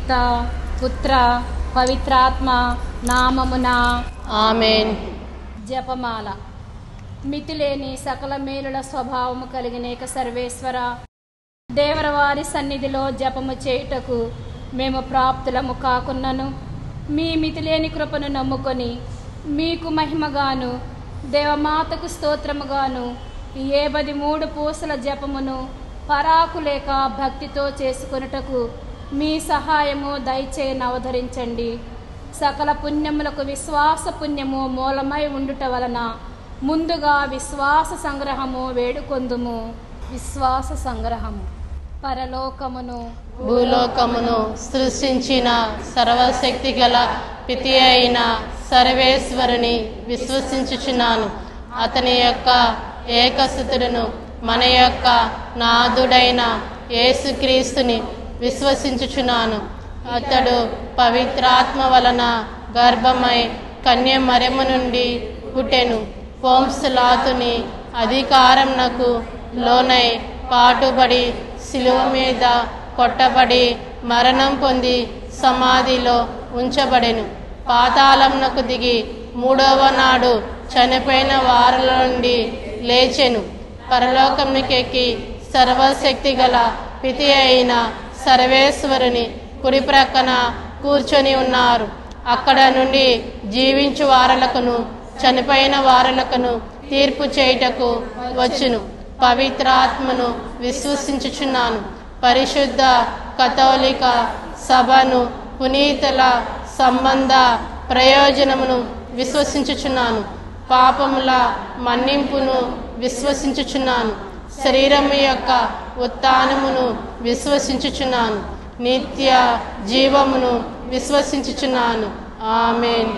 పిత పుత్ర పవిత్రాత్మ నామమున ఆమెన్ జపమాల మితిలేని సకల మేలుల స్వభావము కలిగిన ఏక సర్వేశ్వర దేవరవారి సన్నిధిలో జపము చేయుటకు మేము ప్రాప్తులము కాకున్నను మీ మితిలేని కృపను నమ్ముకొని మీకు మహిమగాను దేవమాతకు స్తోత్రముగాను ఏ బది మూడు పూసల జపమును పరాకు లేక భక్తితో చేసుకొనుటకు మీ సహాయము దయచేయని అవధరించండి సకల పుణ్యములకు విశ్వాస పుణ్యము మూలమై ఉండుట వలన ముందుగా విశ్వాస సంగ్రహము వేడుకొందుము విశ్వాస సంగ్రహము పరలోకమును భూలోకమును సృష్టించిన సర్వశక్తి గల పితి అయిన సర్వేశ్వరుని విశ్వసించుచున్నాను అతని యొక్క ఏకసుతుడును మన యొక్క నాదుడైన యేసుక్రీస్తుని విశ్వసించుచున్నాను అతడు పవిత్రాత్మ వలన గర్భమై కన్య మరెము నుండి పుట్టెను పోంసులాతుని అధికారంనకు లోనై పాటుబడి శిలువ మీద కొట్టబడి మరణం పొంది సమాధిలో ఉంచబడెను పాతాళంనకు దిగి మూడవ నాడు చనిపోయిన వారిల నుండి లేచెను పరలోకంకెక్కి సర్వశక్తి గల పితి అయిన సర్వేశ్వరుని కుడి ప్రక్కన కూర్చొని ఉన్నారు అక్కడ నుండి జీవించు వారలకును చనిపోయిన వారలకును తీర్పు చేయుటకు వచ్చును పవిత్రాత్మను విశ్వసించుచున్నాను పరిశుద్ధ కథోలిక సభను పునీతుల సంబంధ ప్రయోజనమును విశ్వసించుచున్నాను పాపముల మన్నింపును విశ్వసించుచున్నాను శరీరము యొక్క ఉత్థానమును విశ్వసించుచున్నాను నిత్య జీవమును విశ్వసించుచున్నాను ఆమెన్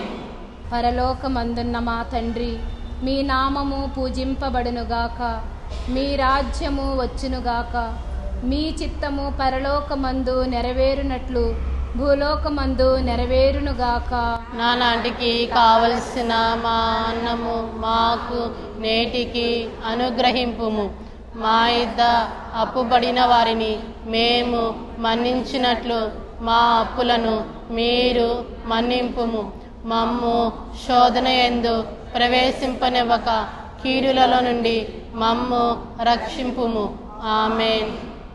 పరలోకమందున్న మా తండ్రి మీ నామము పూజింపబడునుగాక మీ రాజ్యము వచ్చునుగాక మీ చిత్తము పరలోకమందు నెరవేరునట్లు భూలోకమందు నెరవేరునుగాక నానాటికి కావలసిన మా అన్నము మాకు నేటికి అనుగ్రహింపుము మా ఇద్ద అప్పుబడిన వారిని మేము మన్నించినట్లు మా అప్పులను మీరు మన్నింపుము మమ్ము శోధన ఎందు ప్రవేశింపనివ్వక కీడులలో నుండి మమ్ము రక్షింపుము ఆమెన్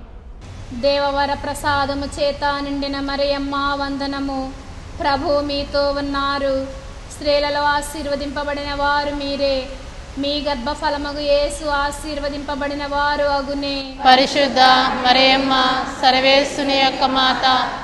దేవవర ప్రసాదము చేత నిండిన మరియమ్మ వందనము ప్రభు మీతో ఉన్నారు స్త్రీలలో ఆశీర్వదింపబడిన వారు మీరే మీ గర్భఫలమగు యేసు ఆశీర్వదింపబడిన వారు అగునే పరిశుద్ధ మరియమ్మ సర్వేశ్వని యొక్క మాత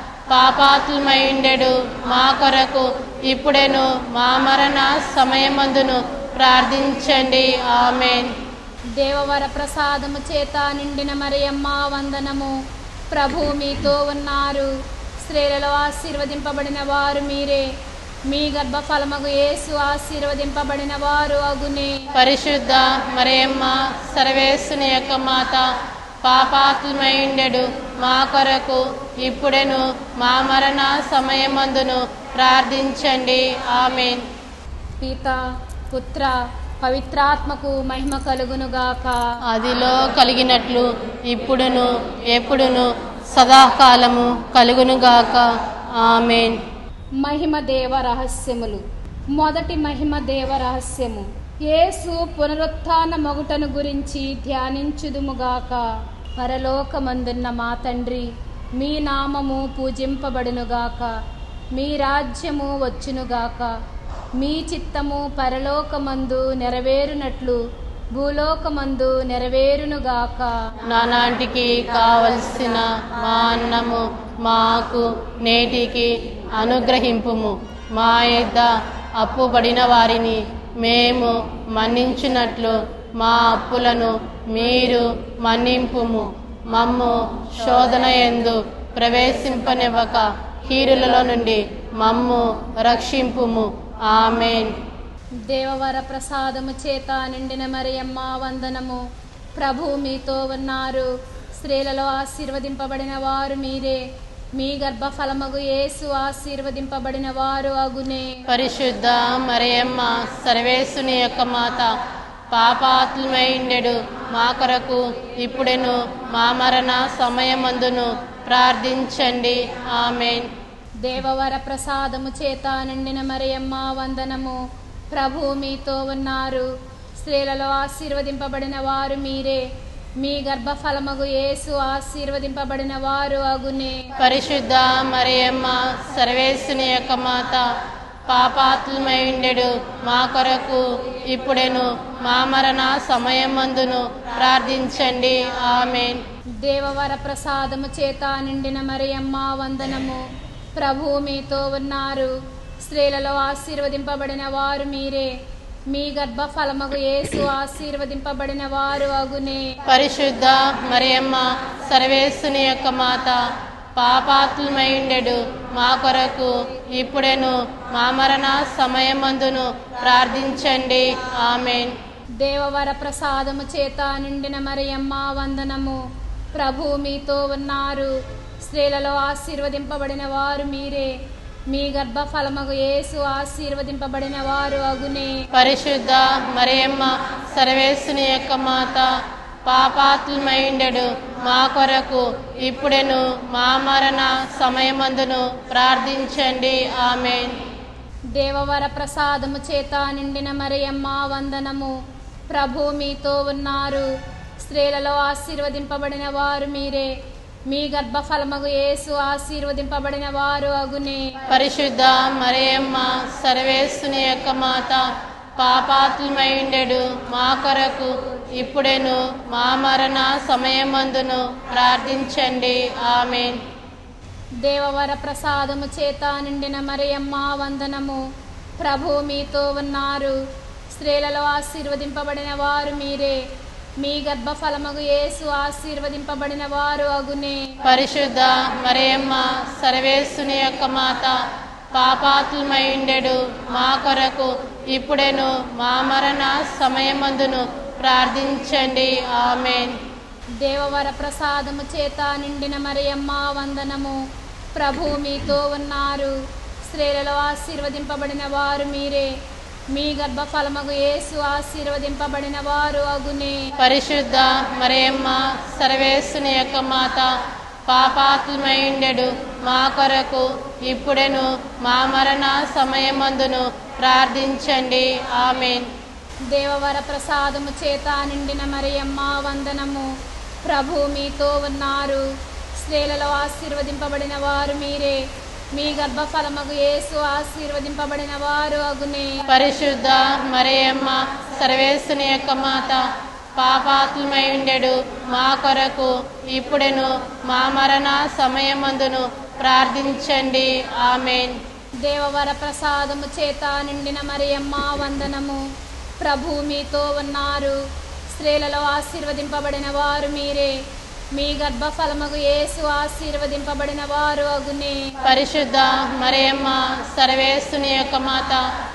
పాపాత్మయుండెడు మా కొరకు ఇప్పుడెను మా మరణ సమయమందును ప్రార్థించండి ఆమెన్ దేవవర ప్రసాదము చేత నిండిన మరియమ్మ వందనము ప్రభు మీతో ఉన్నారు స్త్రీలలో ఆశీర్వదింపబడిన వారు మీరే మీ గర్భఫలమగు యేసు ఆశీర్వదింపబడిన వారు అగునే పరిశుద్ధ మరియమ్మ సర్వేశ్వని యొక్క మాత పాపాత్మయుండెడు మా కొరకు ఇప్పుడెను మా మరణ సమయమందును ప్రార్థించండి ఆమెన్ పిత పుత్ర పవిత్రాత్మకు మహిమ కలుగునుగాక అదిలో కలిగినట్లు ఇప్పుడును ఎప్పుడును సదాకాలము కలుగునుగాక ఆమెన్ మహిమ దేవ రహస్యములు మొదటి మహిమ దేవ రహస్యము యేసు పునరుత్థాన మొగుటను గురించి ధ్యానించుదుముగాక పరలోకమందున్న మా తండ్రి మీ నామము పూజింపబడునుగాక మీ రాజ్యము వచ్చునుగాక మీ చిత్తము పరలోకమందు నెరవేరునట్లు భూలోకమందు నెరవేరునుగాక నానాటికి కావలసిన మా అన్నము మాకు నేటికి అనుగ్రహింపుము మా యొద్ద అప్పుబడిన వారిని మేము మన్నించినట్లు మా అప్పులను మీరు మన్నింపుము మమ్ము శోధన ఎందు ప్రవేశింపనివ్వక కీరులలో నుండి మమ్ము రక్షింపుము ఆమెన్ దేవవర ప్రసాదము చేత నిండిన మరియమ్మ వందనము ప్రభు మీతో ఉన్నారు స్త్రీలలో ఆశీర్వదింపబడిన వారు మీరే మీ గర్భఫలమగు యేసు ఆశీర్వదింపబడిన వారు అగునే పరిశుద్ధ మరియమ్మ సర్వేశుని యొక్క మాత పాపాత్మైండెడు మా కొరకు ఇప్పుడెను మా మరణ సమయమందును ప్రార్థించండి ఆమెన్ దేవవర ప్రసాదము చేత నిండిన మరియమ్మ వందనము ప్రభు మీతో ఉన్నారు స్త్రీలలో ఆశీర్వదింపబడిన వారు మీరే మీ గర్భఫలమగు యేసు ఆశీర్వదింపబడిన వారు అగునే పరిశుద్ధ మరియమ్మ సర్వేశ్వని యొక్క మాత పాపాత్మయుండెడు మా కొరకు ఇప్పుడెను మా మరణ సమయమందును ప్రార్థించండి ఆమెన్ దేవవర ప్రసాదము చేత నిండిన మరియమ్మ వందనము ప్రభు మీతో ఉన్నారు స్త్రీలలో ఆశీర్వదింపబడిన వారు మీరే మీ గర్భఫలమగు యేసు ఆశీర్వదింపబడిన వారు అగునే పరిశుద్ధ మరియమ్మ సర్వేశ్వని యొక్క మాత పాపాత్మయుండెడు మా కొరకు ఇప్పుడెను మా మరణ సమయమందును ప్రార్థించండి ఆమెన్ దేవవర ప్రసాదము చేత నిండిన మరియమ్మ వందనము ప్రభు మీతో ఉన్నారు స్త్రీలలో ఆశీర్వదింపబడిన వారు మీరే మీ గర్భఫలమగు యేసు ఆశీర్వదింపబడిన వారు అగునే పరిశుద్ధ మరియమ్మ సర్వేశ్వని యొక్క మాత పాపాత్మయుండెడు మా కొరకు ఇప్పుడెను మా మరణ సమయమందును ప్రార్థించండి ఆమెన్ దేవవర ప్రసాదము చేత నిండిన మరియమ్మ వందనము ప్రభు మీతో ఉన్నారు స్త్రీలలో ఆశీర్వదింపబడిన వారు మీరే మీ గర్భఫలమగు యేసు ఆశీర్వదింపబడిన వారు అగునే పరిశుద్ధ మరియమ్మ సర్వేశ్వని యొక్క మాత పాపాత్మయుండెడు మా కొరకు ఇప్పుడెను మా మరణ సమయమందును ప్రార్థించండి ఆమెన్ దేవవర ప్రసాదము చేత నిండిన మరియమ్మ వందనము ప్రభు మీతో ఉన్నారు స్త్రీలలో ఆశీర్వదింపబడిన వారు మీరే మీ గర్భఫలమగు యేసు ఆశీర్వదింపబడిన వారు అగునే పరిశుద్ధ మరియమ్మ సర్వేశ్వని యొక్క మాత పాపాత్మయుండెడు మా కొరకు ఇప్పుడెను మా మరణ సమయమందును ప్రార్థించండి ఆమెన్ దేవవర ప్రసాదము చేత నిండిన మరియమ్మ వందనము ప్రభు మీతో ఉన్నారు స్త్రీలలో ఆశీర్వదింపబడిన వారు మీరే మీ గర్భఫలమగు యేసు ఆశీర్వదింపబడిన వారు అగునే పరిశుద్ధ మరియమ్మ సర్వేశ్వని యొక్క మాత పాపాత్మయుండెడు మా కొరకు ఇప్పుడెను మా మరణ సమయమందును ప్రార్థించండి ఆమెన్ దేవవర ప్రసాదము చేత నిండిన మరియమ్మ వందనము ప్రభు మీతో ఉన్నారు స్త్రీలలో ఆశీర్వదింపబడిన వారు మీరే మీ గర్భఫలమగు యేసు ఆశీర్వదింపబడిన వారు అగునే పరిశుద్ధ మరియమ్మ సర్వేశ్వని యొక్క మాత పాపాత్మయుండెడు మా కొరకు ఇప్పుడెను మా మరణ సమయమందును ప్రార్థించండి ఆమెన్ దేవవర ప్రసాదము చేత నిండిన మరియమ్మ వందనము ప్రభు మీతో ఉన్నారు స్త్రీలలో ఆశీర్వదింపబడిన వారు మీరే మీ గర్భఫలమగు యేసు ఆశీర్వదింపబడిన వారు అగునే పరిశుద్ధ మరియమ్మ సర్వేశ్వని యొక్క మాత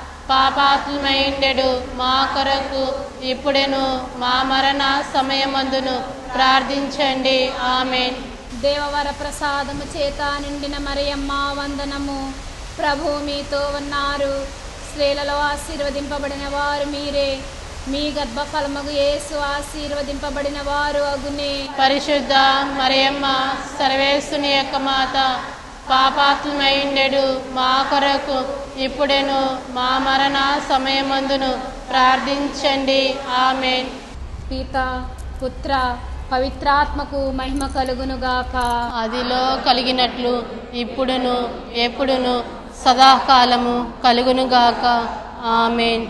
పాపాత్మయుండెడు మా కొరకు ఇప్పుడెను మా మరణ సమయమందును ప్రార్థించండి ఆమెన్ దేవవర ప్రసాదము చేత నిండిన మరియమ్మ వందనము ప్రభు మీతో ఉన్నారు స్త్రీలలో ఆశీర్వదింపబడిన వారు మీరే మీ గర్భఫలమగు యేసు ఆశీర్వదింపబడిన వారు అగునే పరిశుద్ధ మరియమ్మ సర్వేశ్వని యొక్క మాత పాపాత్మయుండెడు మా కొరకు ఇప్పుడెను మా మరణ సమయమందును ప్రార్థించండి ఆమెన్ పిత పుత్ర పవిత్రాత్మకు మహిమ కలుగునుగాక అదిలో కలిగినట్లు ఇప్పుడును ఎప్పుడును సదాకాలము కలుగునుగాక ఆమెన్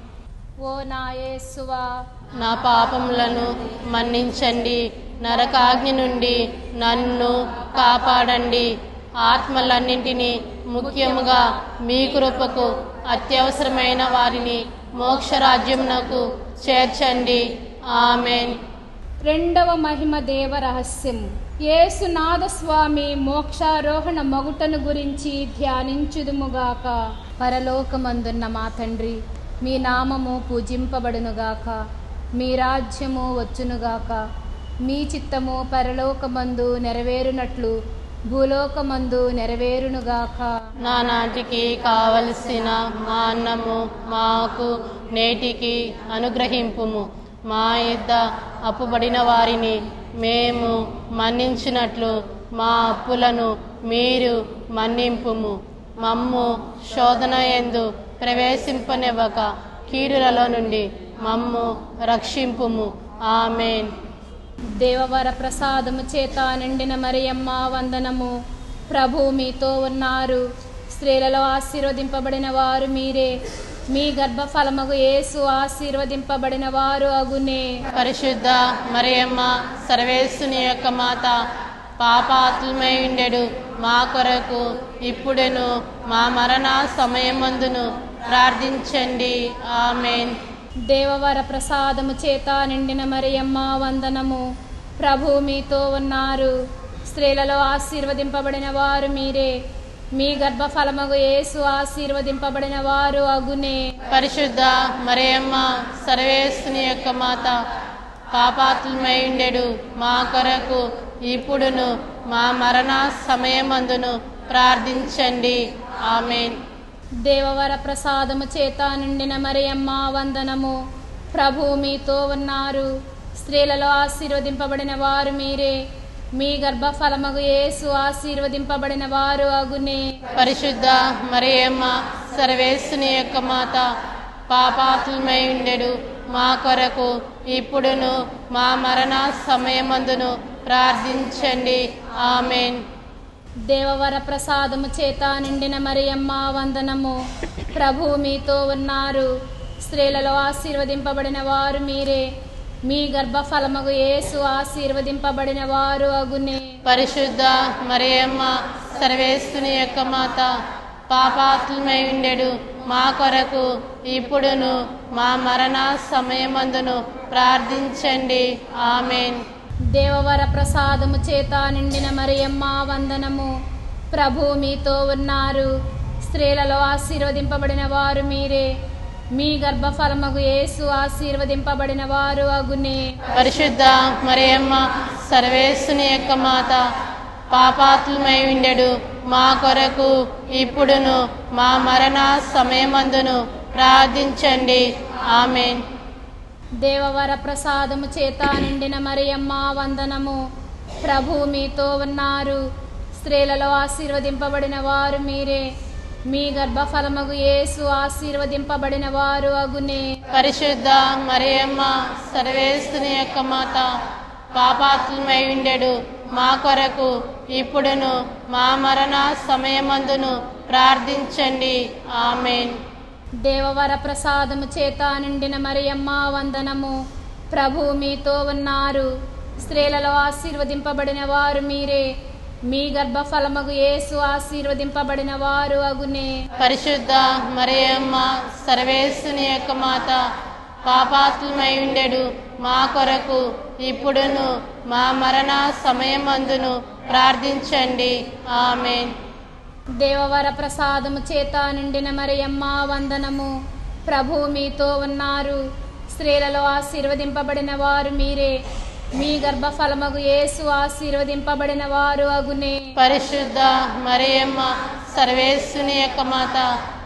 ఓ నా యేసువా నా పాపములను మన్నించండి నరకాగ్ని నుండి నన్ను కాపాడండి ఆత్మలన్నింటినీ ముఖ్యముగా మీ కృపకు అత్యవసరమైన వారిని మోక్షరాజ్యమునకు చేర్చండి ఆమెన్ రెండవ మహిమ దేవ రహస్యం యేసునాథ స్వామి మోక్షారోహణ మగుటను గురించి ధ్యానించుదుముగాక పరలోకమందున్న మా తండ్రి మీ నామము పూజింపబడునుగాక మీ రాజ్యము వచ్చునుగాక మీ చిత్తము పరలోకమందు నెరవేరునట్లు భూలోకమందు నెరవేరునుగాక నానాటికి కావలసిన మా అన్నము మాకు నేటికి అనుగ్రహింపుము మా యొద్ద అప్పుబడిన వారిని మేము మన్నించినట్లు మా అప్పులను మీరు మన్నింపుము మమ్ము శోధన ఎందు ప్రవేశింపనివ్వక కీడులలో నుండి మమ్ము రక్షింపుము ఆమెన్ దేవవర ప్రసాదము చేత నిండిన మరియమ్మ వందనము ప్రభు మీతో ఉన్నారు స్త్రీలలో ఆశీర్వదింపబడిన వారు మీరే మీ గర్భఫలమగు యేసు ఆశీర్వదింపబడిన వారు అగునే పరిశుద్ధ మరియమ్మ సర్వేశ్వని యొక్క మాత పాపాత్మై ఉండెడు మా కొరకు ఇప్పుడును మా మరణ సమయమందును ప్రార్థించండి ఆమెన్ దేవవర ప్రసాదము చేత నిండిన మరియమ్మ వందనము ప్రభు మీతో ఉన్నారు స్త్రీలలో ఆశీర్వదింపబడిన వారు మీరే మీ గర్భఫలమగు యేసు ఆశీర్వదింపబడిన వారు అగునే పరిశుద్ధ మరియమ్మ సర్వేశ్వని యొక్క మాత పాపాత్మై ఉండెడు మా కొరకు ఇప్పుడును మా మరణ సమయమందును ప్రార్థించండి ఆమెన్ దేవవర ప్రసాదము చేత నిండిన మరియమ్మ వందనము ప్రభు మీతో ఉన్నారు స్త్రీలలో ఆశీర్వదింపబడిన వారు మీరే మీ గర్భఫలమగు యేసు ఆశీర్వదింపబడిన వారు అగునే పరిశుద్ధ మరియమ్మ సర్వేశ్వని యొక్క మాత పాపాత్మై ఉండెడు మా కొరకు ఇప్పుడును మా మరణ సమయమందును ప్రార్థించండి ఆమెన్ దేవవర ప్రసాదము చేత నిండిన మరియమ్మ వందనము ప్రభు మీతో ఉన్నారు స్త్రీలలో ఆశీర్వదింపబడిన వారు మీరే మీ గర్భఫలమగు యేసు ఆశీర్వదింపబడిన వారు అగునే పరిశుద్ధ మరియమ్మ సర్వేశ్వని యొక్క మాత పాపాత్మై ఉండెడు మా కొరకు ఇప్పుడును మా మరణ సమయమందును ప్రార్థించండి ఆమెన్ దేవవర ప్రసాదము చేత నిండిన మరియమ్మ వందనము ప్రభు మీతో ఉన్నారు స్త్రీలలో ఆశీర్వదింపబడిన వారు మీరే మీ గర్భఫలమగు యేసు ఆశీర్వదింపబడిన వారు అగునే పరిశుద్ధ మరియమ్మ సర్వేశ్వని యొక్క మాత పాపాత్మై ఉండెడు మా కొరకు ఇప్పుడును మా మరణ సమయమందును ప్రార్థించండి ఆమెన్ దేవవర ప్రసాదము చేత నిండిన మరియమ్మ వందనము ప్రభు మీతో ఉన్నారు స్త్రీలలో ఆశీర్వదింపబడిన వారు మీరే మీ గర్భఫలమగు యేసు ఆశీర్వదింపబడిన వారు అగునే పరిశుద్ధ మరియమ్మ సర్వేశ్వని యొక్క మాత పాపాత్మై ఉండెడు మా కొరకు ఇప్పుడును మా మరణ సమయమందును ప్రార్థించండి ఆమెన్ దేవవర ప్రసాదము చేత నిండిన మరియమ్మ వందనము ప్రభు మీతో ఉన్నారు స్త్రీలలో ఆశీర్వదింపబడిన వారు మీరే మీ గర్భఫలమగు యేసు ఆశీర్వదింపబడిన వారు అగునే పరిశుద్ధ మరియమ్మ సర్వేశ్వని యొక్క మాత పాపాత్మై ఉండెడు మా కొరకు ఇప్పుడును మా మరణ సమయమందును ప్రార్థించండి ఆమెన్ దేవవర ప్రసాదము చేత నిండిన మరియమ్మ వందనము ప్రభు మీతో ఉన్నారు స్త్రీలలో ఆశీర్వదింపబడిన వారు మీరే మీ గర్భఫలమగు యేసు ఆశీర్వదింపబడిన వారు అగునే పరిశుద్ధ మరియమ్మ సర్వేశ్వని యొక్క మాత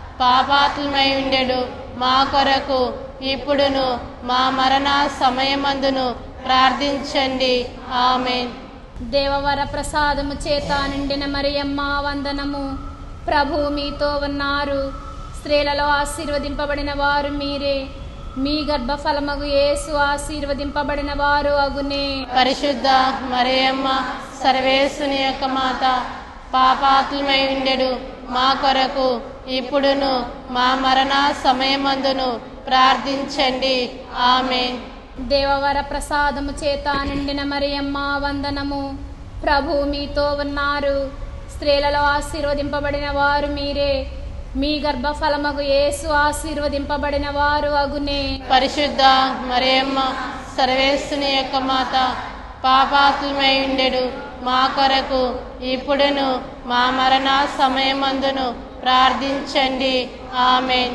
పాపాత్మై ఉండెడు మా కొరకు ఇప్పుడును మా మరణ సమయమందును ప్రార్థించండి ఆమెన్ దేవవర ప్రసాదము చేత నిండిన మరియమ్మ వందనము ప్రభు మీతో ఉన్నారు స్త్రీలలో ఆశీర్వదింపబడిన వారు మీరే మీ గర్భఫలమగు యేసు ఆశీర్వదింపబడిన వారు అగునే పరిశుద్ధ మరియమ్మ సర్వేశ్వని యొక్క మాత పాపాత్మై ఉండెడు మా కొరకు ఇప్పుడును మా మరణ సమయమందును ప్రార్థించండి ఆమెన్ దేవవర ప్రసాదము చేత నిండిన మరియమ్మ వందనము ప్రభు మీతో ఉన్నారు స్త్రీలలో ఆశీర్వదింపబడిన వారు మీరే మీ గర్భఫలమగు యేసు ఆశీర్వదింపబడిన వారు అగునే పరిశుద్ధ మరియమ్మ సర్వేశ్వని యొక్క మాత పాపాత్మై ఉండెడు మా కొరకు ఇప్పుడును మా మరణ సమయమందును ప్రార్థించండి ఆమెన్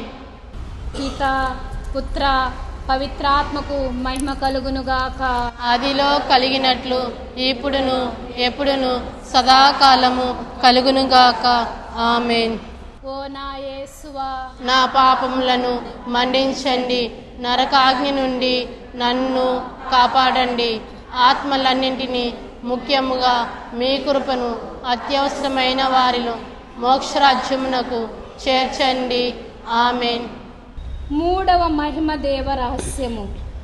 పిత పుత్ర పవిత్రాత్మకు మహిమ కలుగునుగాక ఆదిలో కలిగినట్లు ఇప్పుడును ఎప్పుడును సదాకాలము కలుగునుగాక ఆమెన్ ఓ నా యేసువా నా పాపములను మన్నించండి నరకాగ్ని నుండి నన్ను కాపాడండి ఆత్మలన్నింటినీ ముఖ్యముగా మీ కృపను అత్యవసరమైన వారిలో మోక్షరాజ్యమునకు చేర్చండి ఆమెన్ మూడవ మహిమ దేవ రహస్యము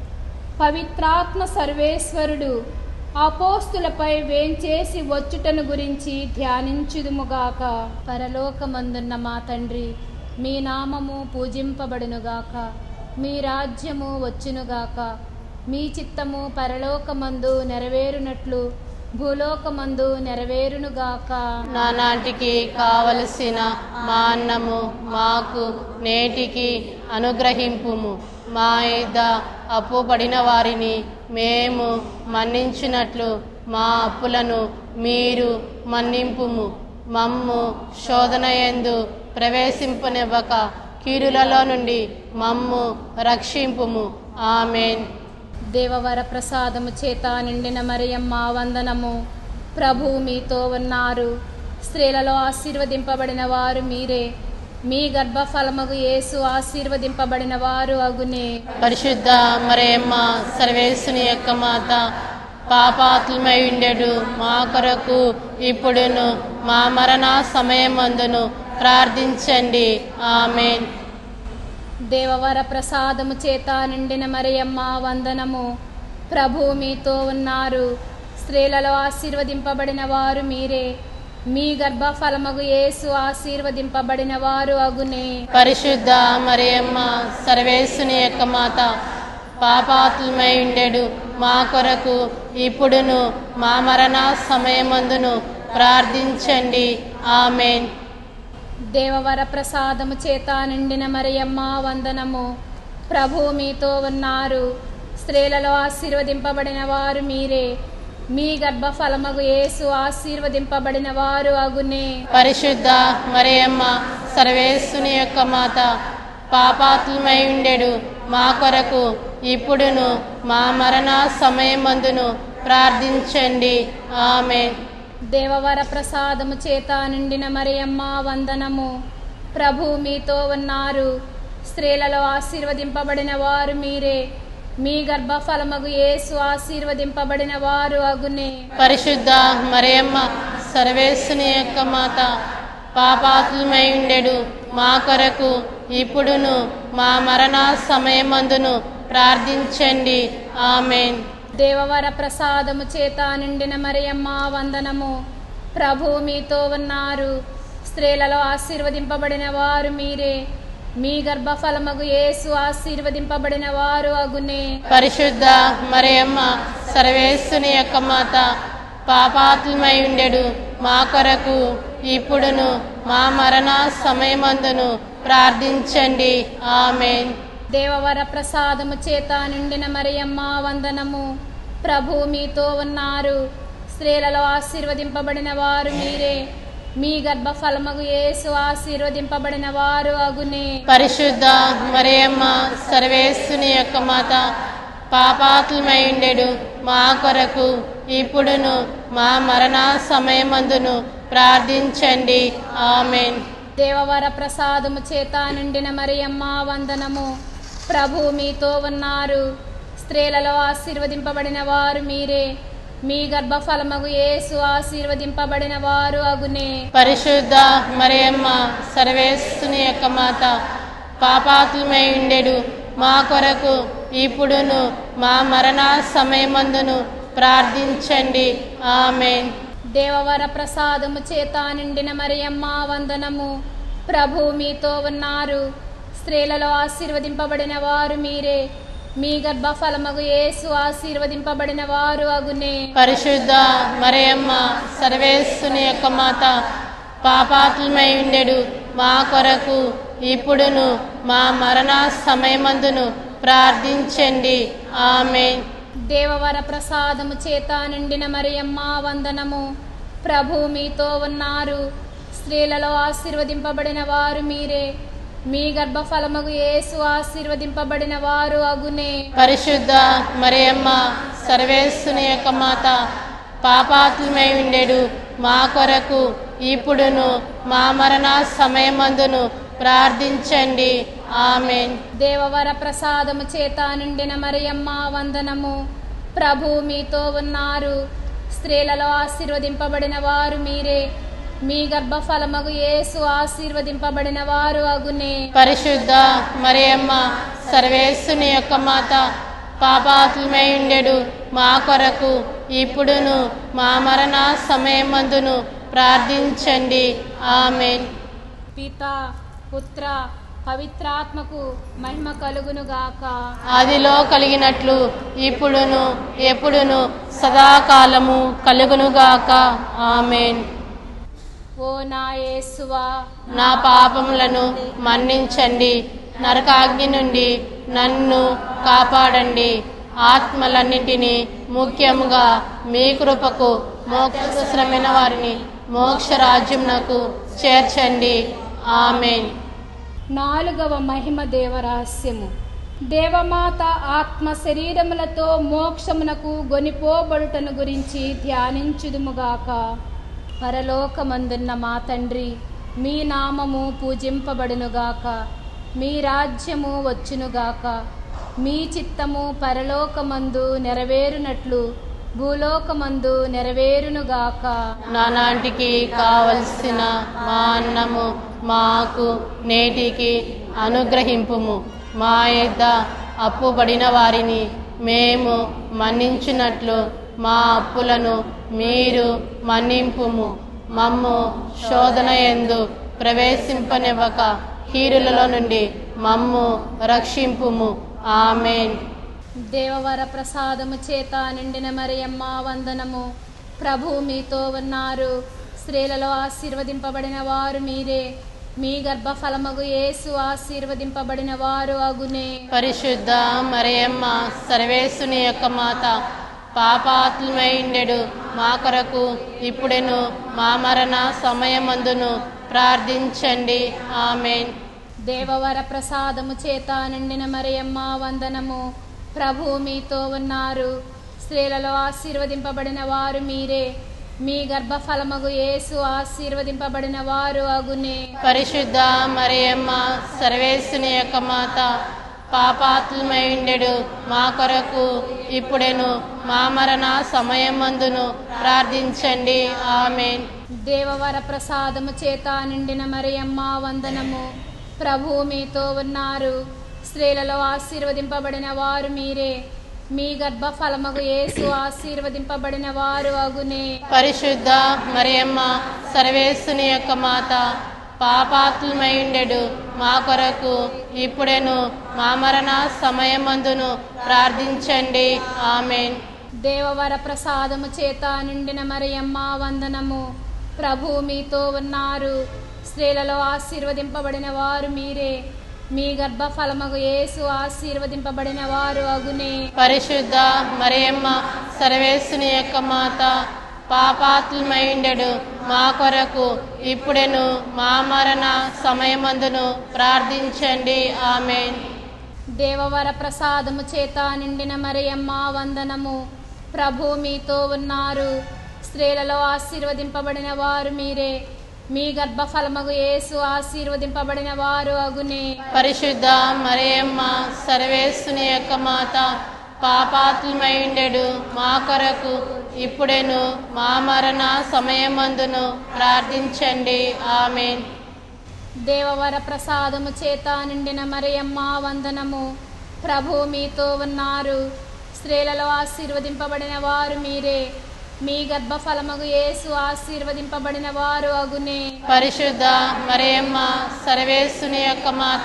పవిత్రాత్మ సర్వేశ్వరుడు అపోస్తులపై వేంచేసి వచ్చుటను గురించి ధ్యానించుదుముగాక పరలోకమందున్న మా తండ్రి మీ నామము పూజింపబడునుగాక మీ రాజ్యము వచ్చునుగాక మీ చిత్తము పరలోకమందు నెరవేరునట్లు భూలోకమందు నెరవేరునుగాక నానాటికి కావలసిన మా అన్నము మాకు నేటికి అనుగ్రహింపుము మా యొద్ద అప్పు పడిన వారిని మేము మన్నించినట్లు మా అప్పులను మీరు మన్నింపుము మమ్ము శోధన ఎందు ప్రవేశింపనివ్వక కీడులలో నుండి మమ్ము రక్షింపుము ఆమెన్ దేవవర ప్రసాదము చేత నిండిన మరియమ్మ వందనము ప్రభు మీతో ఉన్నారు స్త్రీలలో ఆశీర్వదింపబడిన వారు మీరే మీ గర్భఫలముగు యేసు ఆశీర్వదింపబడిన వారు అగునే పరిశుద్ధ మరేమ్మ సర్వేశ్వని యొక్క మాత పాపాత్మై ఉండెడు మా కొరకు ఇప్పుడును మా మరణ సమయమందును ప్రార్థించండి ఆమెన్ దేవవర ప్రసాదము చేత నిండిన మరియమ్మ వందనము ప్రభు మీతో ఉన్నారు స్త్రీలలో ఆశీర్వదింపబడిన వారు మీరే మీ గర్భఫలమగు యేసు ఆశీర్వదింపబడిన వారు అగునే పరిశుద్ధ మరియమ్మ సర్వేశ్వని యొక్క మాత పాపాత్మై ఉండెడు మా కొరకు ఇప్పుడును మా మరణ సమయమందును ప్రార్థించండి ఆమెన్ దేవవర ప్రసాదము చేత నిండిన మరియమ్మ వందనము ప్రభు మీతో ఉన్నారు స్త్రీలలో ఆశీర్వదింపబడిన వారు మీరే మీ గర్భఫలమగు యేసు ఆశీర్వదింపబడిన వారు అగునే పరిశుద్ధ మరియమ్మ సర్వేశ్వని యొక్క మాత పాపాత్మై ఉండెడు మా కొరకు ఇప్పుడును మా మరణ సమయమందును ప్రార్థించండి ఆమెన్ దేవవర ప్రసాదము చేత నిండిన మరియమ్మ వందనము ప్రభు మీతో ఉన్నారు స్త్రీలలో ఆశీర్వదింపబడిన వారు మీరే మీ గర్భఫలమగు యేసు ఆశీర్వదింపబడిన వారు అగునే పరిశుద్ధ మరియమ్మ సర్వేశ్వని యొక్క మాత పాపాత్మై ఉండెడు మా కొరకు ఇప్పుడును మా మరణ సమయమందును ప్రార్థించండి ఆమెన్ దేవవర ప్రసాదము చేత నిండిన మరియమ్మ వందనము ప్రభు మీతో ఉన్నారు స్త్రీలలో ఆశీర్వదింపబడిన వారు మీరే మీ గర్భఫలమగు యేసు ఆశీర్వదింపబడిన వారు అగునే పరిశుద్ధ మరియమ్మ సర్వేశ్వని యొక్క మాత పాపాత్మై ఉండెడు మా కొరకు ఇప్పుడును మా మరణ సమయమందును ప్రార్థించండి ఆమెన్ దేవవర ప్రసాదము చేత నిండిన మరియమ్మ వందనము ప్రభు మీతో ఉన్నారు స్త్రీలలో ఆశీర్వదింపబడిన వారు మీరే మీ గర్భఫలమగు యేసు ఆశీర్వదింపబడిన వారు అగునే పరిశుద్ధ మరియమ్మ సర్వేశ్వని యొక్క మాత పాపాత్మై ఉండెడు మా కొరకు ఇప్పుడును మా మరణ సమయమందును ప్రార్థించండి ఆమెన్ దేవవర ప్రసాదము చేత నిండిన మరియమ్మ వందనము ప్రభు మీతో ఉన్నారు స్త్రీలలో ఆశీర్వదింపబడిన వారు మీరే మీ గర్భఫలమగు యేసు ఆశీర్వదింపబడిన వారు అగునే పరిశుద్ధ మరియమ్మ సర్వేశ్వని యొక్క మాత పాపాత్మై ఉండెడు మా కొరకు ఇప్పుడును మా మరణ సమయమందును ప్రార్థించండి ఆమెన్ దేవవర ప్రసాదము చేత నిండిన మరియమ్మ వందనము ప్రభు మీతో ఉన్నారు స్త్రీలలో ఆశీర్వదింపబడిన వారు మీరే మీ గర్భఫలమగు యేసు ఆశీర్వదింపబడిన వారు అగునే పరిశుద్ధ మరియమ్మ సర్వేశ్వని యొక్క మాత పాపాత్మై ఉండెడు మా కొరకు ఇప్పుడును మా మరణ సమయమందును ప్రార్థించండి ఆమెన్ దేవవర ప్రసాదము చేత నిండిన మరియమ్మ వందనము ప్రభు మీతో ఉన్నారు స్త్రీలలో ఆశీర్వదింపబడిన వారు మీరే మీ గర్భఫలమగు యేసు ఆశీర్వదింపబడిన వారు అగునే పరిశుద్ధ మరియమ్మ సర్వేశ్వని యొక్క మాత పాపాత్మై ఉండెడు మా కొరకు ఇప్పుడును మా మరణ సమయమందును ప్రార్థించండి ఆమెన్ దేవవర ప్రసాదము చేత నిండిన మరియమ్మ వందనము ప్రభు మీతో ఉన్నారు స్త్రీలలో ఆశీర్వదింపబడిన వారు మీరే మీ గర్భఫలమగు యేసు ఆశీర్వదింపబడిన వారు అగునే పరిశుద్ధ మరియమ్మ సర్వేశ్వని యొక్క మాత పాపాత్మై ఉండెడు మా కొరకు ఇప్పుడును మా మరణ సమయమందును ప్రార్థించండి ఆమెన్ పిత పుత్ర పవిత్రాత్మకు మహిమ కలుగునుగాక ఆదిలో కలిగినట్లు ఇప్పుడును ఎప్పుడును సదాకాలము కలుగునుగాక ఆమెన్ ఓ నా యేసువా నా పాపములను మన్నించండి నరకాగ్ని నుండి నన్ను కాపాడండి ఆత్మలన్నింటినీ ముఖ్యముగా మీ కృపకు మోక్షశ్రమైన వారిని మోక్ష రాజ్యమునకు చేర్చండి ఆమెన్ నాలుగవ మహిమ దేవరహస్యము దేవమాత ఆత్మ శరీరములతో మోక్షమునకు గొనిపోబడుటను గురించి ధ్యానించుదుముగాక పరలోకమందున్న మా తండ్రి మీ నామము పూజింపబడునుగాక మీ రాజ్యము వచ్చునుగాక మీ చిత్తము పరలోకమందు నెరవేరునట్లు భూలోకమందు నెరవేరునుగాక నానాటికి కావలసిన మా అన్నము మాకు నేటికి అనుగ్రహింపుము మా యొద్ద అప్పుబడిన వారిని మేము మన్నించినట్లు మా అప్పులను మీరు మన్నింపుము మమ్ము శోధన ఎందు ప్రవేశింపనివ్వక కీరులలో నుండి మమ్ము రక్షింపుము ఆమెన్ దేవవర ప్రసాదము చేత నిండిన మరియమ్మ వందనము ప్రభు మీతో ఉన్నారు స్త్రీలలో ఆశీర్వదింపబడిన వారు మీరే మీ గర్భఫలమగు యేసు ఆశీర్వదింపబడిన వారు అగునే పరిశుద్ధ మరియమ్మ సర్వేశుని యొక్క మాత పాపాత్మైండెడు మా కొరకు ఇప్పుడెను మా మరణ సమయమందును ప్రార్థించండి ఆమెన్ దేవవర ప్రసాదము చేత నిండిన మరియమ్మ వందనము ప్రభు మీతో ఉన్నారు స్త్రీలలో ఆశీర్వదింపబడిన వారు మీరే మీ గర్భఫలమగు యేసు ఆశీర్వదింపబడిన వారు అగునే పరిశుద్ధ మరియమ్మ సర్వేశుని యొక్క మాత పాపాత్మైండెడు మా కొరకు ఇప్పుడెను మా మరణ సమయమందును ప్రార్థించండి ఆమెన్ దేవవర ప్రసాదము చేత నిండిన మరియమ్మ వందనము ప్రభు మీతో ఉన్నారు స్త్రీలలో ఆశీర్వదింపబడిన వారు మీరే మీ గర్భఫలమగు యేసు ఆశీర్వదింపబడిన వారు అగునే పరిశుద్ధ మరియమ్మ సర్వేశుని యొక్క మాత పాపాత్మైండెడు మా కొరకు ఇప్పుడెను మా మరణ సమయమందును ప్రార్థించండి ఆమెన్ దేవవర ప్రసాదము చేత నిండిన మరియమ్మ వందనము ప్రభు మీతో ఉన్నారు స్త్రీలలో ఆశీర్వదింపబడిన వారు మీరే మీ గర్భఫలమగు యేసు ఆశీర్వదింపబడిన వారు అగునే పరిశుద్ధ మరియమ్మ సర్వేశుని యొక్క మాత పాపాత్మైండెడు మా కొరకు ఇప్పుడెను మా మరణ సమయమందును ప్రార్థించండి ఆమెన్ దేవవర ప్రసాదము చేత నిండిన మరియమ్మ వందనము ప్రభు మీతో ఉన్నారు స్త్రీలలో ఆశీర్వదింపబడిన వారు మీరే మీ గర్భఫలమగు యేసు ఆశీర్వదింపబడిన వారు అగునే పరిశుద్ధ మరియమ్మ సర్వేశుని యొక్క మాత పాపాత్మైండెడు మా కొరకు ఇప్పుడెను మా మరణ సమయమందును ప్రార్థించండి ఆమెన్ దేవవర ప్రసాదము చేత నిండిన మరియమ్మ వందనము ప్రభు మీతో ఉన్నారు స్త్రీలలో ఆశీర్వదింపబడిన వారు మీరే మీ గర్భఫలమగు యేసు ఆశీర్వదింపబడిన వారు అగునే పరిశుద్ధ మరియమ్మ సర్వేశుని యొక్క మాత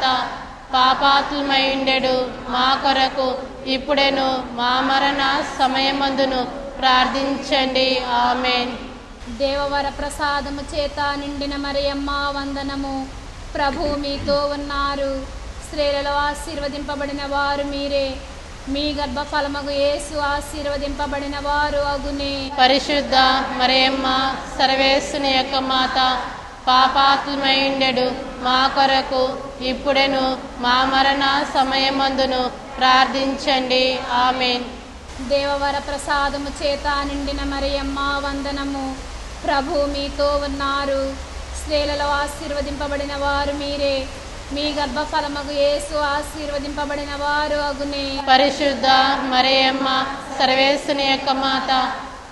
పాపాత్మైండెడు మా కొరకు ఇప్పుడెను మా మరణ సమయమందును ప్రార్థించండి ఆమెన్ దేవవర ప్రసాదము చేత నిండిన మరియమ్మ వందనము ప్రభు మీతో ఉన్నారు స్త్రీలలో ఆశీర్వదింపబడిన వారు మీరే మీ గర్భఫలమగు యేసు ఆశీర్వదింపబడిన వారు అగునే పరిశుద్ధ మరియమ్మ సర్వేశుని యొక్క మాత పాపాత్మైండెడు మా కొరకు ఇప్పుడెను మా మరణ సమయమందును ప్రార్థించండి ఆమెన్ దేవవర ప్రసాదము చేత నిండిన మరియమ్మ వందనము ప్రభు మీతో ఉన్నారు స్త్రీలలో ఆశీర్వదింపబడిన వారు మీరే మీ గర్భఫలమగు యేసు ఆశీర్వదింపబడిన వారు అగునే పరిశుద్ధ మరియమ్మ సర్వేశుని యొక్క మాత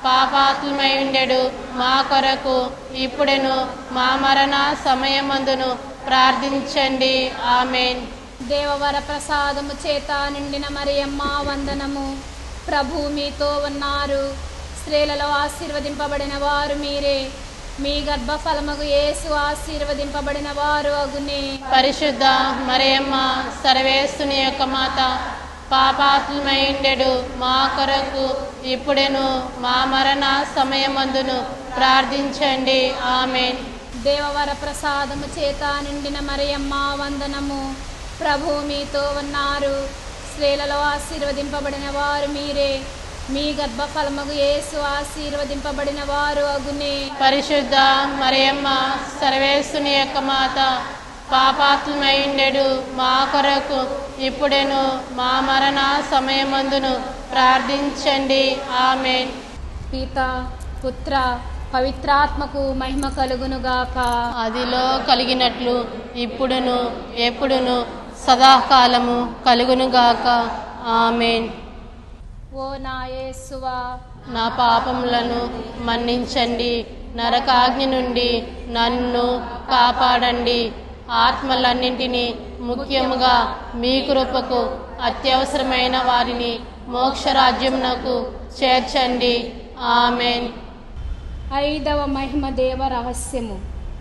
పాపాత్మై ఉండెడు మా కొరకు ఇప్పుడెను మా మరణ సమయమందును ప్రార్థించండి ఆమెన్ దేవవర ప్రసాదము చేత నిండిన మరియమ్మ వందనము ప్రభు మీతో ఉన్నారు స్త్రీలలో ఆశీర్వదింపబడిన వారు మీరే మీ గర్భఫలముగు యేసు ఆశీర్వదింపబడిన వారు అగునే పరిశుద్ధ మరియమ్మ సర్వేస్తుని యొక్క మాత పాపాత్మైండెడు మా కొరకు ఇప్పుడెను మా మరణ సమయమందును ప్రార్థించండి ఆమెన్ దేవవర ప్రసాదము చేత నిండిన మరియమ్మ వందనము ప్రభు మీతో ఉన్నారు స్త్రీలలో ఆశీర్వదింపబడిన వారు మీరే మీ గర్భఫలముగు యేసు ఆశీర్వదింపబడిన వారు అగునే పరిశుద్ధ మరియమ్మ సర్వేస్తుని యొక్క మాత పాపాత్మైండెడు మా కొరకు ఇప్పుడెను మా మరణ సమయమందును ప్రార్థించండి ఆమెన్ పిత పుత్ర పవిత్రాత్మకు మహిమ కలుగునుగాక అదిలో కలిగినట్లు ఇప్పుడును ఎప్పుడును సదాకాలము కలుగునుగాక ఆమెన్ ఓ నా యేసువా నా పాపములను మన్నించండి నరకాగ్ని నుండి నన్ను కాపాడండి ఆత్మలన్నింటినీ ముఖ్యముగా మీ కృపకు అత్యవసరమైన వారిని మోక్షరాజ్యమునకు చేర్చండి ఆమెన్ ఐదవ మహిమ దేవ రహస్యము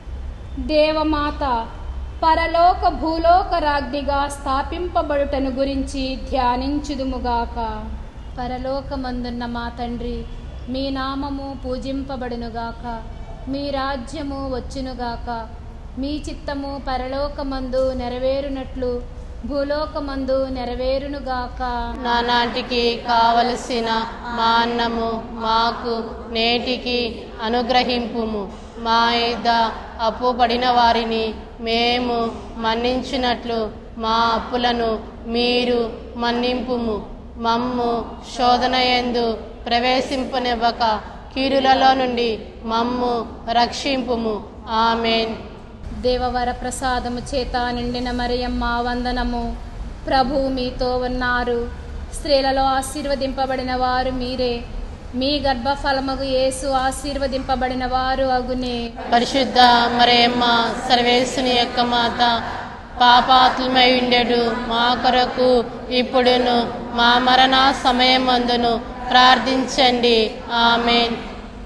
దేవమాత పరలోక భూలోక రాజ్ఞిగా స్థాపింపబడుటను గురించి ధ్యానించుదుముగాక పరలోకమందున్న మా తండ్రి మీ నామము పూజింపబడునుగాక మీ రాజ్యము వచ్చునుగాక మీ చిత్తము పరలోకమందు నెరవేరునట్లు భూలోకమందు నెరవేరునుగాక నానాటికి కావలసిన మా అన్నము మాకు నేటికి అనుగ్రహింపుము మా ఇద్ద అప్పు పడిన వారిని మేము మన్నించినట్లు మా అప్పులను మీరు మన్నింపుము మమ్ము శోధన ఎందు ప్రవేశింపనివ్వక కీడులలో నుండి మమ్ము రక్షింపుము ఆమెన్ దేవవర ప్రసాదము చేత నిండిన మరియమ్మ వందనము ప్రభు మీతో ఉన్నారు స్త్రీలలో ఆశీర్వదింపబడిన వారు మీరే మీ గర్భఫలమగు యేసు ఆశీర్వదింపబడిన వారు అగునే పరిశుద్ధ మరేమ్మ సర్వేశ్వని యొక్క మాత పాపాత్మై ఉండెడు మా కొరకు ఇప్పుడును మా మరణ సమయమందును ప్రార్థించండి ఆమెన్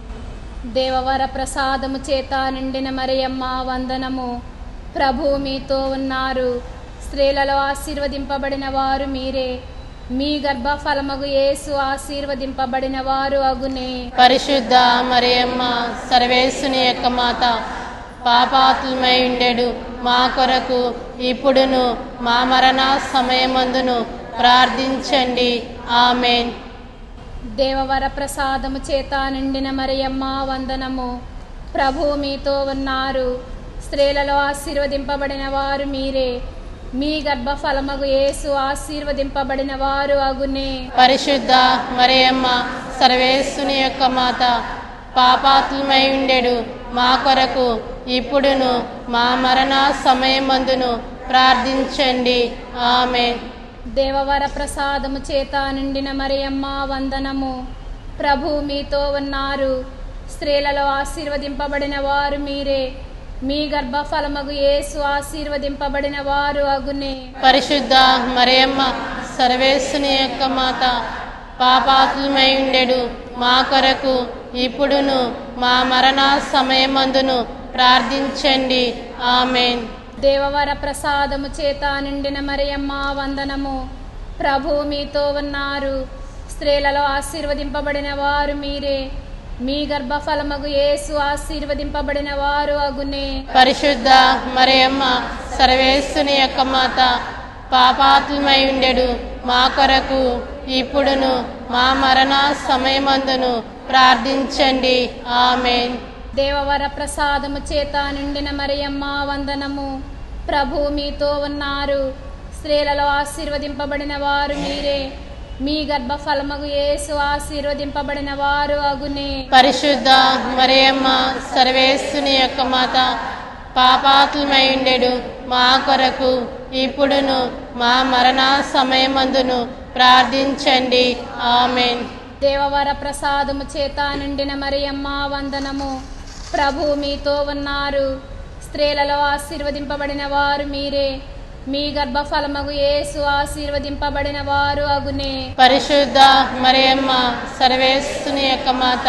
దేవవర ప్రసాదము చేత నిండిన మరియమ్మ వందనము ప్రభు మీతో ఉన్నారు స్త్రీలలో ఆశీర్వదింపబడిన వారు మీరే మీ గర్భఫలమగు యేసు ఆశీర్వదింపబడిన వారు అగునే పరిశుద్ధ మరియమ్మ సర్వేశ్వని యొక్క మాత పాపాత్మై ఉండెడు మా కొరకు ఇప్పుడును మా మరణ సమయమందును ప్రార్థించండి ఆమెన్ దేవవర ప్రసాదము చేత నిండిన మరియమ్మ వందనము ప్రభు మీతో ఉన్నారు స్త్రీలలో ఆశీర్వదింపబడిన వారు మీరే మీ గర్భఫలమగు యేసు ఆశీర్వదింపబడిన వారు అగునే పరిశుద్ధ మరియమ్మ సర్వేశ్వని యొక్క మాత పాపాత్మై ఉండెడు మా కొరకు ఇప్పుడును మా మరణ సమయమందును ప్రార్థించండి ఆమెన్ దేవవర ప్రసాదము చేత నిండిన మరియమ్మ వందనము ప్రభు మీతో ఉన్నారు స్త్రీలలో ఆశీర్వదింపబడిన వారు మీరే మీ గర్భఫలమగు యేసు ఆశీర్వదింపబడిన వారు అగునే పరిశుద్ధ మరియమ్మ సర్వేశ్వని యొక్క మాత పాపాత్మై ఉండెడు మా కొరకు ఇప్పుడును మా మరణ సమయమందును ప్రార్థించండి ఆమెన్ దేవవర ప్రసాదము చేత నిండిన మరియమ్మ వందనము ప్రభు మీతో ఉన్నారు స్త్రీలలో ఆశీర్వదింపబడిన వారు మీరే మీ గర్భఫలమగు యేసు ఆశీర్వదింపబడిన వారు అగునే పరిశుద్ధ మరియమ్మ సర్వేశ్వని యొక్క మాత పాపాత్మై ఉండెడు మా కొరకు ఇప్పుడును మా మరణ సమయమందును ప్రార్థించండి ఆమెన్ దేవవర ప్రసాదము చేత నిండిన మరియమ్మ వందనము ప్రభు మీతో ఉన్నారు స్త్రీలలో ఆశీర్వదింపబడిన వారు మీరే మీ గర్భఫలమగు యేసు ఆశీర్వదింపబడిన వారు అగునే పరిశుద్ధ మరియమ్మ సర్వేశ్వని యొక్క మాత పాపాత్మై ఉండెడు మా కొరకు ఇప్పుడును మా మరణ సమయమందును ప్రార్థించండి ఆమెన్ దేవవర ప్రసాదము చేత నిండిన మరియమ్మ వందనము ప్రభు మీతో ఉన్నారు స్త్రీలలో ఆశీర్వదింపబడిన వారు మీరే మీ గర్భఫలమగు యేసు ఆశీర్వదింపబడిన వారు అగునే పరిశుద్ధ మరియమ్మ సర్వేస్తుని యొక్క మాత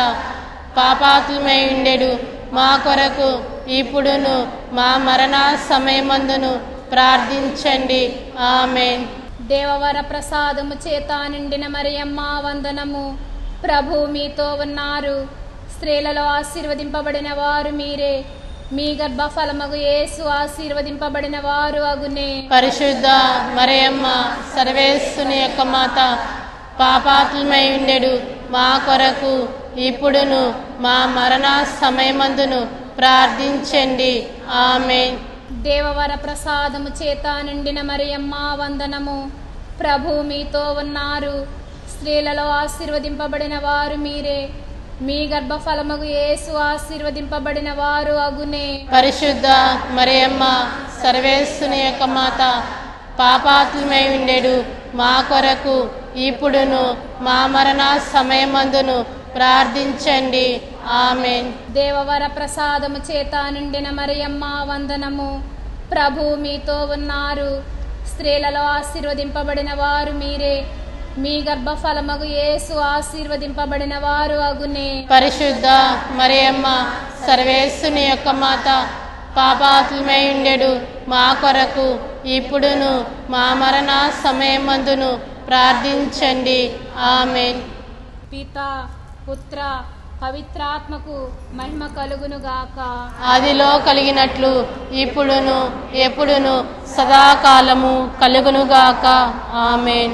పాపాత్మై ఉండెడు మా కొరకు ఇప్పుడును మా మరణ సమయమందును ప్రార్థించండి ఆమెన్ దేవవర ప్రసాదము చేత నిండిన మరియమ్మ వందనము ప్రభు మీతో ఉన్నారు స్త్రీలలో ఆశీర్వదింపబడిన వారు మీరే మీ గర్భఫలమగు యేసు ఆశీర్వదింపబడిన వారు అగునే పరిశుద్ధ మరియమ్మ సర్వేస్తుని యొక్క మాత పాపాత్మై ఉండెడు మా కొరకు ఇప్పుడును మా మరణ సమయమందును ప్రార్థించండి ఆమెన్ దేవవర ప్రసాదము చేత నిండిన మరియమ్మ వందనము ప్రభు మీతో ఉన్నారు స్త్రీలలో ఆశీర్వదింపబడిన వారు మీరే మీ గర్భఫలమగు యేసు ఆశీర్వదింపబడిన వారు అగునే పరిశుద్ధ మరియమ్మ సర్వేస్తుని యొక్క మాత పాపాత్మై ఉండెడు మా కొరకు ఇప్పుడును మా మరణ సమయమందును ప్రార్థించండి ఆమెన్ దేవవర ప్రసాదము చేత నిండిన మరియమ్మ వందనము ప్రభు మీతో ఉన్నారు స్త్రీలలో ఆశీర్వదింపబడిన వారు మీరే మీ గర్భఫలమగు యేసు ఆశీర్వదింపబడిన వారు అగునే పరిశుద్ధ మరియమ్మ సర్వేస్తుని యొక్క మాత పాపాత్మై ఉండెడు మా కొరకు ఇప్పుడును మా మరణ సమయమందును ప్రార్థించండి ఆమెన్ పిత పుత్ర పవిత్రాత్మకు మహిమ కలుగునుగాక ఆదిలో కలిగినట్లు ఇప్పుడును ఎప్పుడును సదాకాలము కలుగునుగాక ఆమెన్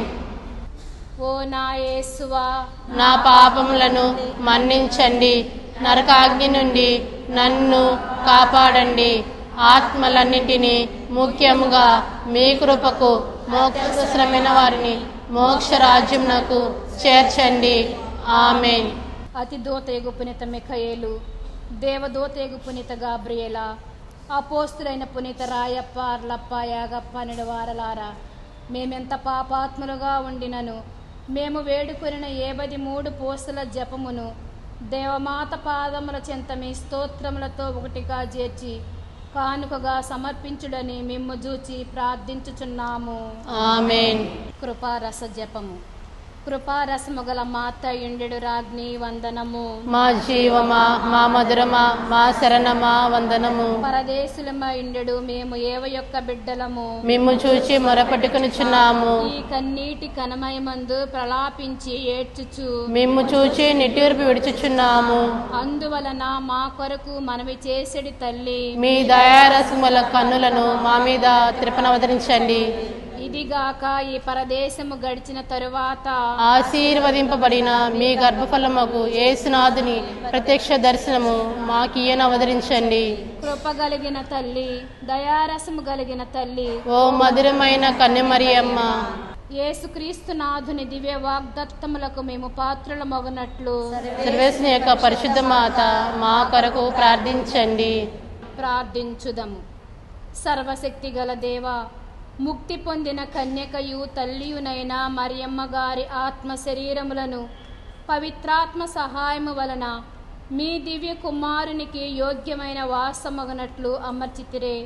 ఓ నా యేసువా నా పాపములను మన్నించండి నరకాగ్ని నుండి నన్ను కాపాడండి ఆత్మలన్నింటినీ ముఖ్యముగా మీ కృపకు మోక్షశ్రమైన వారిని మోక్ష రాజ్యమునకు చేర్చండి ఆమెన్ అతి దూతయగు పునీత మిఖయేలు దేవదూతయగు పునీత గాబ్రియేలా అపోస్తులైన పునీత రాయప్ప అర్లప్ప యాగప్ప నిడవారలారా మేమెంత పాపాత్ములుగా ఉండినను మేము వేడుకొనిన ఏబది మూడు పోస్తుల జపమును దేవమాత పాదముల చెంత మీ స్తోత్రములతో ఒకటిగా చేర్చి కానుకగా సమర్పించుడని మిమ్ము జూచి ప్రార్థించుచున్నాము ఆమెన్ కృపారస జపము కృపారసము గల మాత ఇండెడు రాజ్ఞి వందనము మా జీవమా మా మధురమా మా శరణమా వందనము పరదేశులమ ఇండెడు మేము ఏవ యొక్క బిడ్డలము మిమ్ము చూచి మొరపెట్టుకునిచున్నాము ఈ కన్నీటి కనమయమందు ప్రలాపించి ఏడ్చుచు మిమ్ము చూచి నిట్టూర్పు విడుచుచున్నాము అందువలన మా కొరకు మనవి చేసెడి తల్లి మీ దయారసముల కన్నులను మా మీద తిరుపనవతరించండి ఇదిగాక ఈ పరదేశము గడిచిన తరువాత ఆశీర్వదింపబడిన మీ గర్భఫలముకు యేసునాథుని ప్రత్యక్ష దర్శనము మాకియన అవతరించండి కృపగలిగిన తల్లి దయారసము కలిగిన తల్లి ఓ మధురమైన కన్యమరియమ్మ యేసుక్రీస్తు నాథుని దివ్య వాగ్దత్తములకు మేము పాత్రల మగునట్లు సర్వేశ్ని యొక్క పరిశుద్ధ మాత మా కొరకు ప్రార్థించండి ప్రార్థించుదము సర్వశక్తి గల దేవ ముక్తి పొందిన కన్యకయు తల్లియునైన మరియమ్మ గారి ఆత్మ శరీరములను పవిత్రాత్మ సహాయము వలన మీ దివ్య కుమారునికి యోగ్యమైన వాసమగనట్లు అమర్చితిరే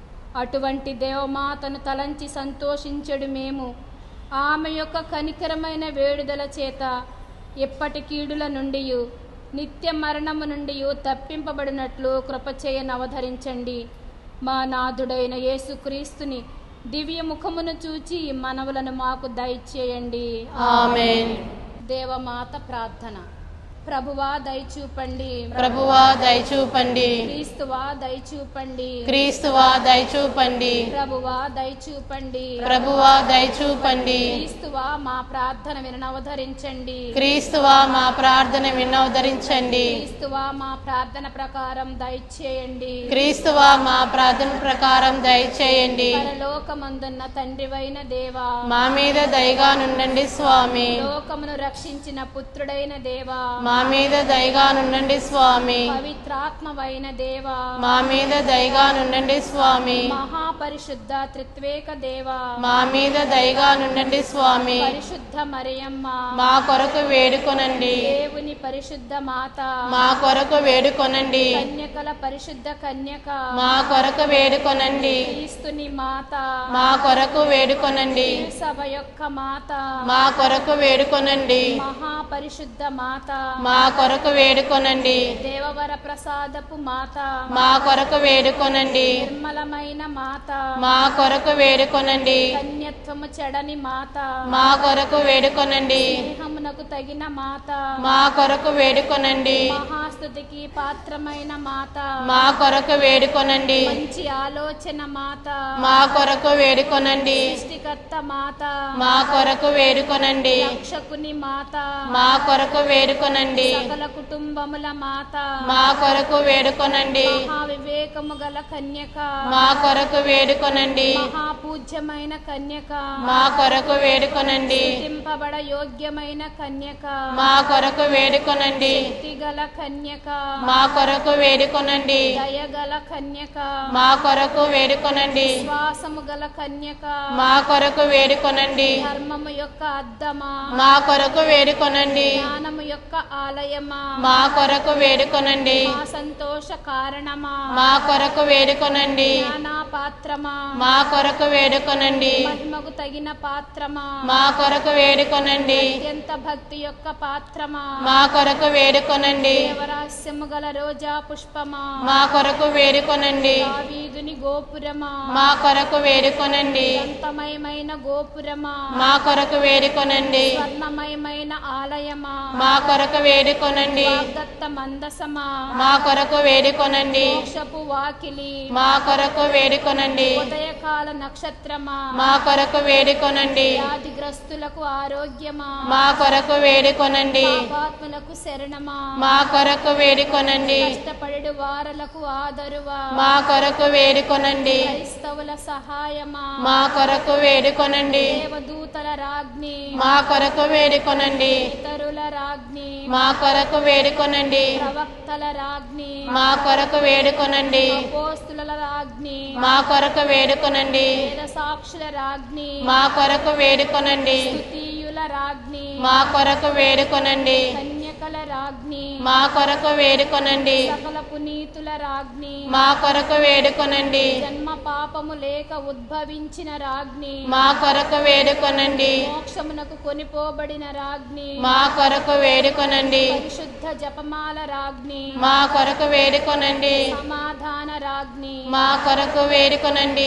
అటువంటి దేవమాతను తలంచి సంతోషించడు మేము ఆమె యొక్క కనికరమైన వేడుదల చేత ఎప్పటి కీడుల నుండి నిత్య మరణము నుండి తప్పింపబడినట్లు కృపచేయనవధరించండి మా నాథుడైన యేసుక్రీస్తుని దివ్య ముఖమును చూచి ఈ మనవులను మాకు దయచేయండి ఆమెన్ దేవమాత ప్రార్థన ప్రభువా దయచూపండి ప్రభువా దయచూపండి క్రీస్తువా దయచూపండి క్రీస్తువా దయచూపండి ప్రభువా దయచూపండి ప్రభువా దయచూపండి క్రీస్తువా మా ప్రార్థన వినవధరించండి క్రీస్తువా మా ప్రార్థన విన్నవదరించండి క్రీస్తువా మా ప్రార్థన ప్రకారం దయచేయండి క్రీస్తువా మా ప్రార్థన ప్రకారం దయచేయండి పరలోకమందున్న తండ్రివైన దేవా మా మీద దయగా నుండండి స్వామి లోకమును రక్షించిన పుత్రుడైన దేవా మా మా మీద దయగా నుండండి స్వామి పవిత్రాత్మవైన దేవ మా మీద దయగా నుండండి స్వామి మహాపరిశుద్ధ త్రిత్వేక దేవ మా మీద దయగా నుండండి స్వామి పరిశుద్ధ మరియమ్మ మా కొరకు వేడుకొనండి దేవుని పరిశుద్ధ మాత మా కొరకు వేడుకొనండి కన్యకల పరిశుద్ధ కన్యక మా కొరకు వేడుకొనండి క్రీస్తుని మాత మా కొరకు వేడుకొనండి సభ యొక్క మాత మా కొరకు వేడుకొనండి మహాపరిశుద్ధ మాత మా కొరకు వేడుకొనండి దేవవర ప్రసాదపు మాత మా కొరకు వేడుకొనండి నిర్మలమైన మాత మా కొరకు వేడుకొనండి కన్యత్వము చెడని మాత మా కొరకు వేడుకొనండి స్నేహమునకు తగిన మాత మా కొరకు వేడుకొనండి మహాస్తుతికి పాత్రమైన మాత మా కొరకు వేడుకొనండి మంచి ఆలోచన మాత మా కొరకు వేడుకొనండి సృష్టికర్త మాత మా కొరకు వేడుకొనండి రక్షకుని మాత మా కొరకు వేడుకొనండి సకల కుటుంబముల మాత మా కొరకు వేడుకొనండి మహా వివేకము గల కన్యక మా కొరకు వేడుకొనండి మహాపూజ్యమైన కన్యక మా కొరకు వేడుకొనండి స్థుతింపబడ యోగ్యమైన కన్యక మా కొరకు వేడుకొనండి గల కన్యక మా కొరకు వేడుకొనండి దయగల కన్యక మా కొరకు వేడుకొనండి శ్వాసము గల కన్యక మా కొరకు వేడుకొనండి ధర్మము యొక్క అద్దమా మా కొరకు వేడుకొనండి జ్ఞానము యొక్క ఆలయమా మా కొరకు వేడుకొనండి మా సంతోష కారణమా మా కొరకు వేడుకొనండి జ్ఞానా పాత్రమా మా కొరకు వేడుకొనండి మహిమకు తగిన పాత్రమా మా కొరకు వేడుకొనండి అత్యంత భక్తి యొక్క పాత్రమా మా కొరకు వేడుకొనండి దేవరాస్యము గల రోజా పుష్పమా మా కొరకు వేడుకొనండి దావీదుని గోపురమా మా కొరకు వేడుకొనండి అంతమయమైన గోపురమా మా కొరకు వేడుకొనండి స్వర్ణమయమైన ఆలయమా మా కొరకు వేడుకొనండి వాగ్దత్త మందసమా మా కొరకు వేడుకొనండి మోక్షపు వాకిలి మా కొరకు వేడుకొనండి ఉదయకాల నక్షత్రమా మా కొరకు వేడుకొనండి వ్యాధిగ్రస్తులకు ఆరోగ్యమా మా కొరకు వేడుకొనండి పాపాత్ములకు శరణమా మా కొరకు వేడుకొనండి కష్టపడు వారలకు ఆదరువా మా కొరకు వేడుకొనండి క్రైస్తవుల సహాయమా మా కొరకు వేడుకొనండి దేవదూతల రాజ్ఞి మా కొరకు వేడుకొనండి ఇతరుల రాజ్ఞి మా కొరకు వేడుకొనండి ప్రవక్తల రాజ్ఞి మా కొరకు వేడుకొనండి అపోస్తుల రాజ్ఞి మా కొరకు వేడుకొనండి వేద సాక్షుల రాజ్ఞి మా కొరకు వేడుకొనండి స్తుతీయుల రాజ్ఞి మా కొరకు వేడుకొనండి కన్యకల రాజ్ఞి మా కొరకు వేడుకొనండి సకల పునీతుల రాజ్ఞి మా కొరకు వేడుకొనండి జన్మ పాపము లేక ఉద్భవించిన రాజ్ఞి మా కొరకు వేడుకొనండి మోక్షమునకు కొనిపోబడిన రాజ్ఞి మా కొరకు వేడుకొనండి పరిశుద్ధ జపమాల రాజ్ఞి మా కొరకు వేడుకొనండి సమాధాన రాజ్ఞి మా కొరకు వేడుకొనండి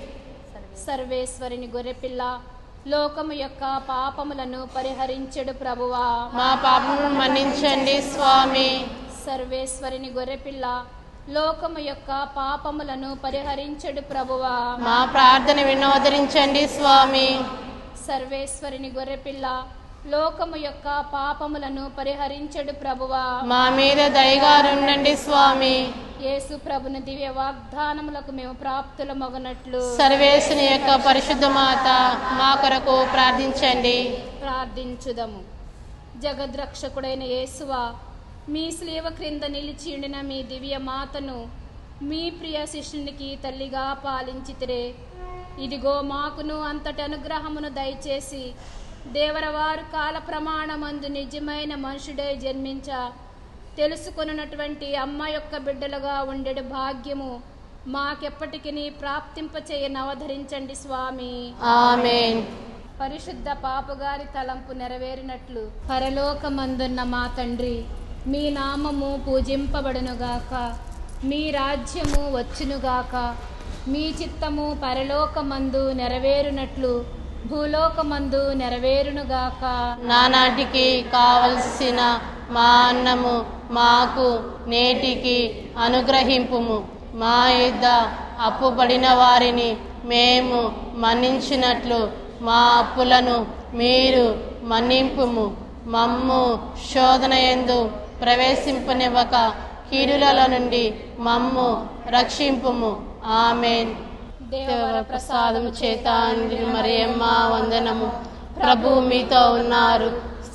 సర్వేశ్వరుని గొర్రెపిల్ల లోకము యొక్క పాపములను పరిహరించెడు ప్రభువా మా పాపమును మన్నించండి స్వామి సర్వేశ్వరుని గొర్రెపిల్ల లోకము యొక్క పాపములను పరిహరించెడు ప్రభువా మా ప్రార్థన వినోదరించండి స్వామి సర్వేశ్వరుని గొర్రెపిల్ల లోకము యొక్క పాపములను పరిహరించెడు ప్రభువా మా మీద దయగా ఉండండి స్వామి యేసు ప్రభుని దివ్య వాగ్దానములకు మేము ప్రాప్తుల మొగనట్లు సర్వేశుని యొక్క పరిశుద్ధ మాత మా కొరకు ప్రార్థించండి ప్రార్థించుదము జగద్రక్షకుడైన యేసువా మీ స్లీవ క్రింద నిలిచిండిన మీ దివ్య మాతను మీ ప్రియ శిష్యునికి తల్లిగా పాలించితిరే ఇదిగో మాకును అంతటి అనుగ్రహమును దయచేసి దేవరవారు కాల ప్రమాణమందు నిజమైన మనుషుడై జన్మించ తెలుసుకొనున్నటువంటి అమ్మ యొక్క బిడ్డలుగా ఉండేడు భాగ్యము మాకెప్పటికి ప్రాప్తింపచేయని అవధరించండి స్వామి ఆమెన్ పరిశుద్ధ పాపగారి తలంపు నెరవేరినట్లు పరలోకమందున్న మా తండ్రి మీ నామము పూజింపబడునుగాక మీ రాజ్యము వచ్చునుగాక మీ చిత్తము పరలోకమందు నెరవేరునట్లు భూలోకమందు నెరవేరునుగాక నానాటికి కావలసిన మా అన్నము మాకు నేటికి అనుగ్రహింపుము మా యుద్ధ అప్పుపడిన వారిని మేము మన్నించినట్లు మా అప్పులను మీరు మన్నింపుము మమ్ము శోధన ఎందు ప్రవేశింపనివ్వక కీడుల నుండి మమ్ము రక్షింపుము ఆమెన్ దేవర ప్రసాదం చేత అందిన మరియమ్మ వందనము ప్రభు మీతో ఉన్నారు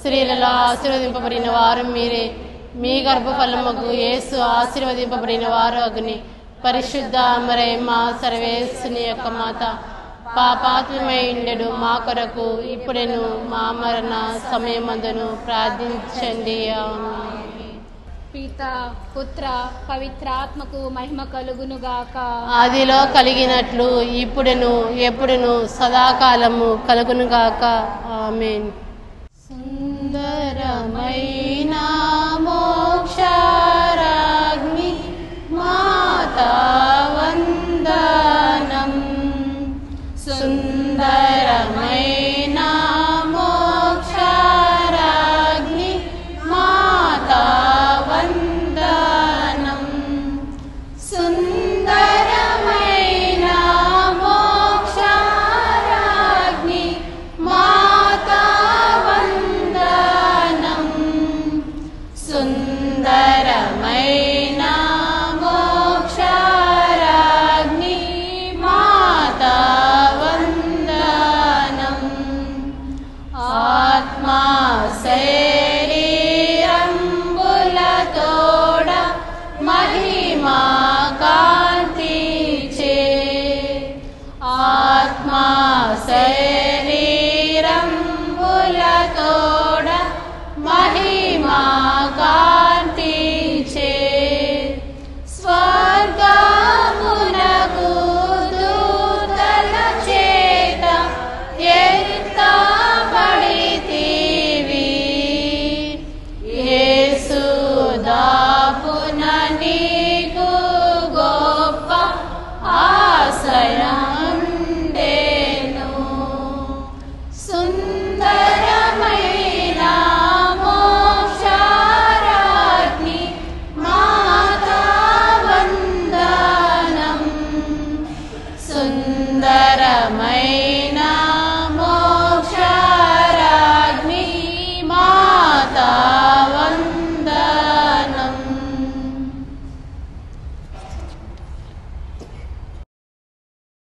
స్త్రీలలో ఆశీర్వదింపబడిన వారు మీరే మీ గర్భఫలముకు యేసు ఆశీర్వదింపబడిన వారు అగ్ని పరిశుద్ధ మరేమ్మ సర్వేశ్వని యొక్క మాత పాపాత్మైండెడు మా కొరకు ఇప్పుడెను మా మరణ సమయమందును ప్రార్థించండి ఆమేన్. పిత పుత్ర పవిత్రాత్మకు మహిమ కలుగునుగాక ఆదిలో కలిగినట్లు ఇప్పుడును ఎప్పుడును సదాకాలము కలుగునుగాక ఆమెన్ సుందరమైన